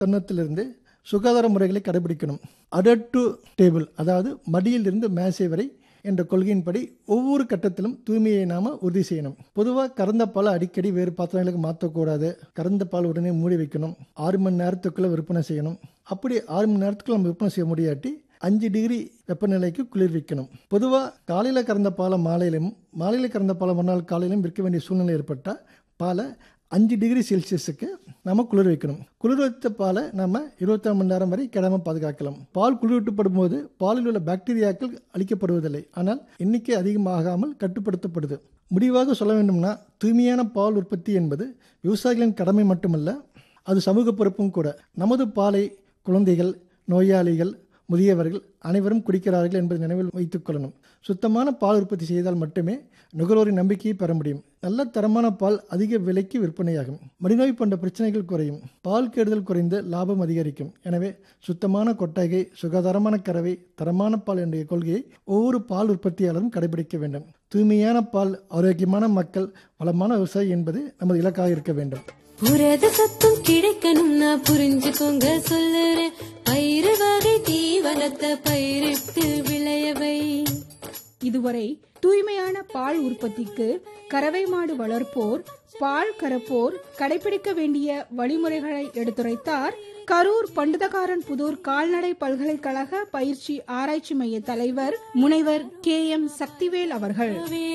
தருணத்திலிருந்து சுகாதார முறைகளை கடைபிடிக்கணும் அடர் டு டேபிள் அதாவது மடியிலிருந்து மேசை வரை என்ற கொள்கையின்படி ஒவ்வொரு கட்டத்திலும் தூய்மையை நாம உறுதி செய்யணும் பொதுவாக கறந்த பாலை அடிக்கடி வேறு பாத்திரங்களுக்கு மாற்றக்கூடாது கறந்த பால் உடனே மூடி வைக்கணும் ஆறு மணி நேரத்துக்குள்ள விற்பனை செய்யணும் அப்படி ஆறு மணி நேரத்துக்குள்ள நம்ம விற்பனை செய்ய முடியாட்டி அஞ்சு டிகிரி வெப்பநிலைக்கு குளிர்விக்கணும் பொதுவாக காலையில் கறந்த பாலை மாலையிலும் மாலையில் கறந்த பாலை மறுநாள் காலையிலும் விற்க வேண்டிய சூழ்நிலை ஏற்பட்டால் பாலை அஞ்சு டிகிரி செல்சியஸுக்கு நம்ம குளிர் வைக்கணும் குளிர் வைத்த பாலை நம்ம இருபத்தாறு மணி நேரம் வரை கிடாம பாதுகாக்கலாம் பால் குளிரூட்டப்படும் போது பாலில் உள்ள பாக்டீரியாக்கள் அழிக்கப்படுவதில்லை ஆனால் எண்ணிக்கை அதிகமாகாமல் கட்டுப்படுத்தப்படுது முடிவாக சொல்ல வேண்டும்னா தூய்மையான பால் உற்பத்தி என்பது விவசாயிகளின் கடமை மட்டுமல்ல அது சமூக பொறுப்பும் கூட நமது பாலை குழந்தைகள் நோயாளிகள் முதியவர்கள் அனைவரும் குடிக்கிறார்கள் என்பதை நினைவில் வைத்துக் கொள்ளணும் சுத்தமான பால் உற்பத்தி செய்தால் மட்டுமே நுகர்வோரின் நம்பிக்கையை பெற முடியும் நல்ல தரமான பால் அதிக விலைக்கு விற்பனையாகும் மடிநோய் போன்ற பிரச்சனைகள் குறையும் பால் கெடுதல் குறைந்து லாபம் அதிகரிக்கும் எனவே சுத்தமான கொட்டகை சுகாதாரமான கறவை தரமான பால் என்ற கொள்கையை ஒவ்வொரு பால் உற்பத்தியாளரும் கடைபிடிக்க வேண்டும் தூய்மையான பால் ஆரோக்கியமான மக்கள் வளமான விவசாயி என்பது நமது இலக்காக இருக்க வேண்டும் புரத சத்தம் கிடைக்கணும்னா புரிஞ்சுக்கோங்க சொல்லுறேன் பயிறு வகை தீவனத்தை பயிரிட்டு விளையவை இதுவரை தூய்மையான பால் உற்பத்திக்கு கறவை மாடு வளர்ப்போர் பால் கறப்போர் கடைபிடிக்க வேண்டிய வழிமுறைகளை எடுத்துரைத்தார் கரூர் பண்டுதகாரன் புதூர் கால்நடை பல்கலைக்கழக பயிற்சி ஆராய்ச்சி மைய தலைவர் முனைவர் கே எம் சக்திவேல் அவர்கள்